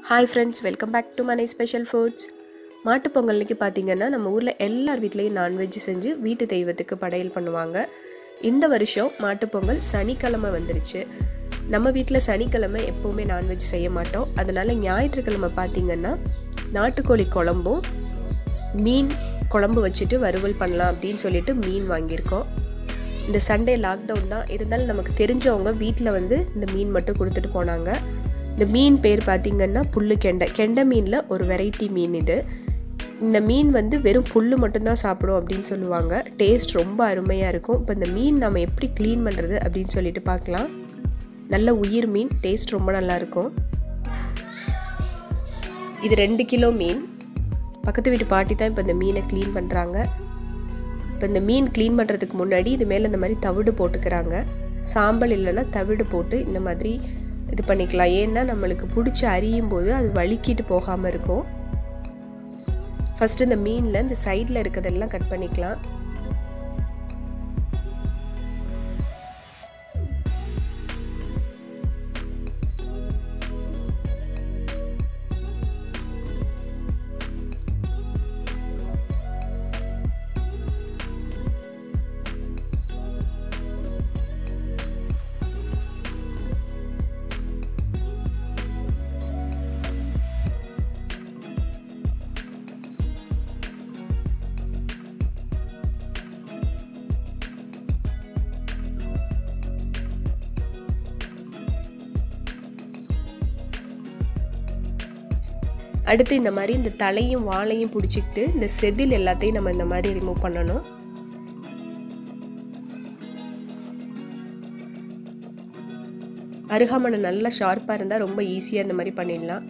hi friends welcome back to மனை special foods மாட்டுப் பொங்கலுக்கு பார்த்தீங்கன்னா நம்ம ஊரில் எல்லார் வீட்லேயும் நான்வெஜ் செஞ்சு வீட்டு தெய்வத்துக்கு படையல் பண்ணுவாங்க இந்த வருஷம் மாட்டுப் பொங்கல் சனிக்கிழமை வந்துருச்சு நம்ம வீட்டில் சனிக்கிழமை எப்போவுமே நான்வெஜ் செய்ய மாட்டோம் அதனால் ஞாயிற்றுக்கிழமை பார்த்தீங்கன்னா நாட்டுக்கோழி குழம்பும் மீன் குழம்பு வச்சுட்டு வறுவல் பண்ணலாம் அப்படின்னு சொல்லிட்டு மீன் வாங்கியிருக்கோம் இந்த சண்டே லாக்டவுன் தான் இருந்தாலும் நமக்கு தெரிஞ்சவங்க வீட்டில் வந்து இந்த மீன் மட்டும் கொடுத்துட்டு போனாங்க இந்த மீன் பேர் பார்த்திங்கன்னா புல்லு கெண்டை கெண்டை மீனில் ஒரு வெரைட்டி மீன் இது இந்த மீன் வந்து வெறும் புல் மட்டும்தான் சாப்பிடும் அப்படின்னு சொல்லுவாங்க டேஸ்ட் ரொம்ப அருமையாக இருக்கும் இப்போ இந்த மீன் நம்ம எப்படி க்ளீன் பண்ணுறது அப்படின்னு சொல்லிட்டு பார்க்கலாம் நல்ல உயிர் மீன் டேஸ்ட் ரொம்ப நல்லாயிருக்கும் இது ரெண்டு கிலோ மீன் பக்கத்து வீட்டு பாட்டி தான் இப்போ இந்த மீனை க்ளீன் பண்ணுறாங்க இப்போ இந்த மீன் க்ளீன் பண்ணுறதுக்கு முன்னாடி இது மேலே இந்த மாதிரி தவிடு போட்டுக்கிறாங்க சாம்பல் இல்லைன்னா தவிடு போட்டு இந்த மாதிரி இது பண்ணிக்கலாம் ஏன்னா நம்மளுக்கு பிடிச்சி அரியும் போது அது வழுக்கிட்டு போகாமல் இருக்கும் ஃபஸ்ட்டு இந்த மீனில் இந்த சைடில் இருக்கிறதெல்லாம் கட் பண்ணிக்கலாம் அடுத்து இந்த மாதிரி இந்த தலையும் வாழையும் பிடிச்சிக்கிட்டு இந்த செதில் எல்லாத்தையும் நம்ம இந்த மாதிரி ரிமூவ் பண்ணணும் அருகாமனை நல்லா ஷார்ப்பாக இருந்தால் ரொம்ப ஈஸியாக இந்த மாதிரி பண்ணிடலாம்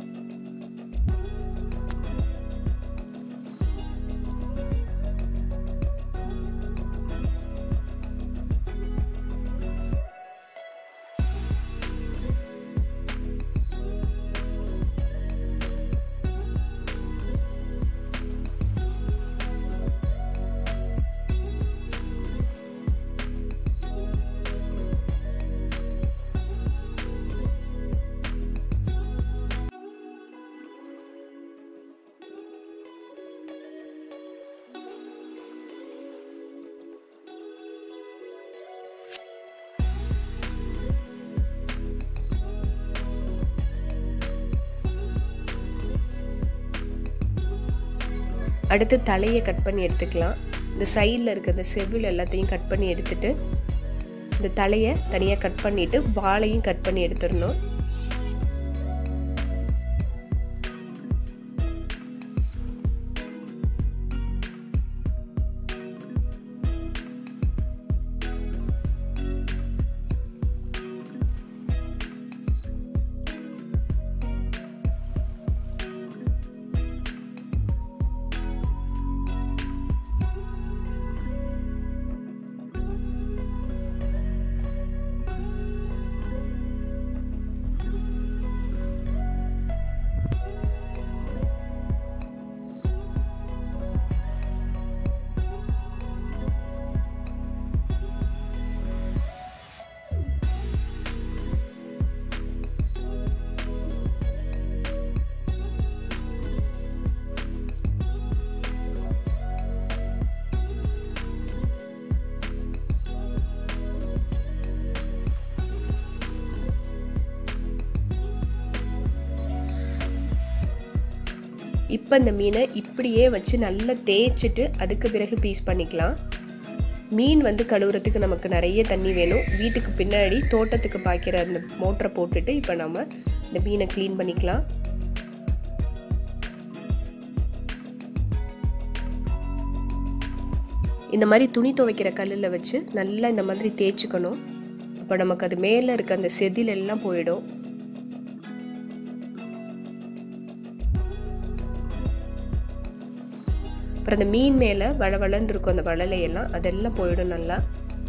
அடுத்து தலையை கட் பண்ணி எடுத்துக்கலாம் இந்த சைடில் இருக்க இந்த செவில் எல்லாத்தையும் கட் பண்ணி எடுத்துட்டு இந்த தலையை தனியாக கட் பண்ணிவிட்டு வாழையும் கட் பண்ணி எடுத்துடணும் இப்போ இந்த மீனை இப்படியே வச்சு நல்லா தேய்ச்சிட்டு அதுக்கு பிறகு பீஸ் பண்ணிக்கலாம் மீன் வந்து கழுவுறதுக்கு நமக்கு நிறைய தண்ணி வேணும் வீட்டுக்கு பின்னாடி தோட்டத்துக்கு பாய்க்கிற அந்த மோட்டரை போட்டுட்டு இப்போ நம்ம இந்த மீனை க்ளீன் பண்ணிக்கலாம் இந்த மாதிரி துணி துவைக்கிற கல்லில் வச்சு நல்லா இந்த மாதிரி தேய்ச்சிக்கணும் அப்போ நமக்கு அது மேலே இருக்க அந்த செதில் எல்லாம் போயிடும் அப்புறம் அந்த மீன் மேலே வளவளன்னு இருக்கும் அந்த வளலையெல்லாம் அதெல்லாம் போயிடும் நல்லா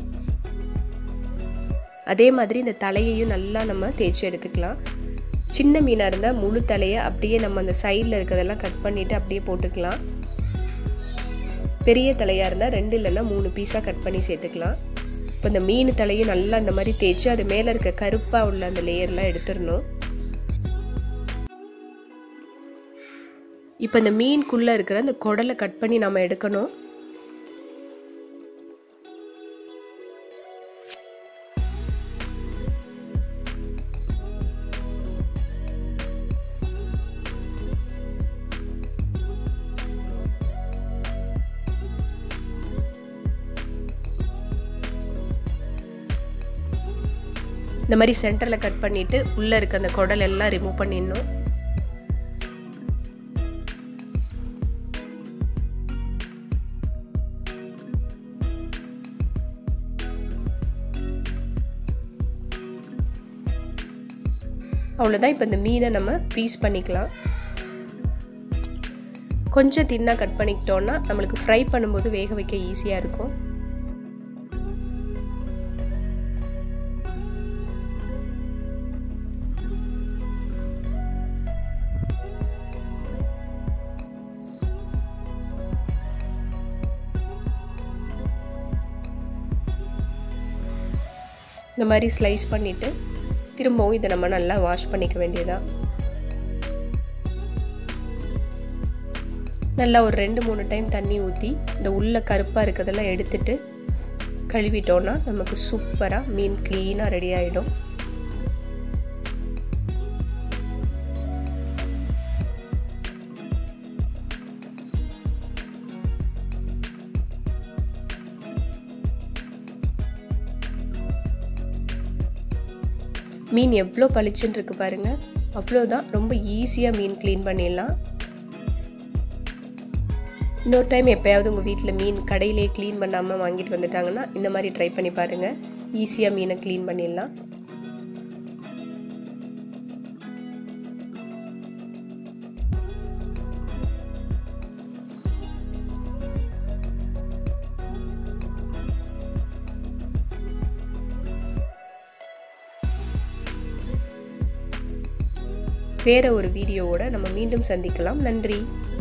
அதே மாதிரி இந்த தலையையும் நல்லா நம்ம தேய்ச்சி எடுத்துக்கலாம் சின்ன மீனாக இருந்தால் முழு தலையை அப்படியே நம்ம அந்த சைடில் இருக்கிறதெல்லாம் கட் பண்ணிவிட்டு அப்படியே போட்டுக்கலாம் பெரிய தலையாக இருந்தால் ரெண்டு இல்லைன்னா மூணு பீஸாக கட் பண்ணி சேர்த்துக்கலாம் இப்போ இந்த மீன் தலையும் நல்லா அந்த மாதிரி தேய்ச்சி அது மேலே இருக்க கருப்பாக உள்ள அந்த லேயர்லாம் எடுத்துடணும் இப்போ இந்த மீனுக்குள்ளே இருக்கிற அந்த குடலை கட் பண்ணி நம்ம எடுக்கணும் இந்த மாதிரி சென்டரில் கட் பண்ணிவிட்டு உள்ளே இருக்க அந்த குடல் எல்லாம் ரிமூவ் பண்ணிடணும் அவ்வளோதான் இப்போ இந்த மீனை நம்ம பீஸ் பண்ணிக்கலாம் கொஞ்சம் தின்னாக கட் பண்ணிக்கிட்டோன்னா நம்மளுக்கு ஃப்ரை பண்ணும்போது வேக வைக்க ஈஸியாக இருக்கும் இந்த மாதிரி ஸ்லைஸ் பண்ணிவிட்டு திரும்பவும் இதை நம்ம நல்லா வாஷ் பண்ணிக்க வேண்டியதான் நல்லா ஒரு ரெண்டு மூணு டைம் தண்ணி ஊற்றி இந்த உள்ள கருப்பாக இருக்கிறதெல்லாம் எடுத்துட்டு கழுவிட்டோன்னா நமக்கு சூப்பராக மீன் க்ளீனாக ரெடி ஆகிடும் மீன் எவ்வளோ பளிச்சுன்னு இருக்கு பாருங்க அவ்வளோதான் ரொம்ப ஈஸியாக மீன் க்ளீன் பண்ணிடலாம் இன்னொரு டைம் எப்போயாவது உங்கள் வீட்டில் மீன் கடையிலே க்ளீன் பண்ணாமல் வாங்கிட்டு வந்துட்டாங்கன்னா இந்த மாதிரி ட்ரை பண்ணி பாருங்கள் ஈஸியாக மீனை க்ளீன் பண்ணிடலாம் வேற ஒரு வீடியோவோட நம்ம மீண்டும் சந்திக்கலாம் நன்றி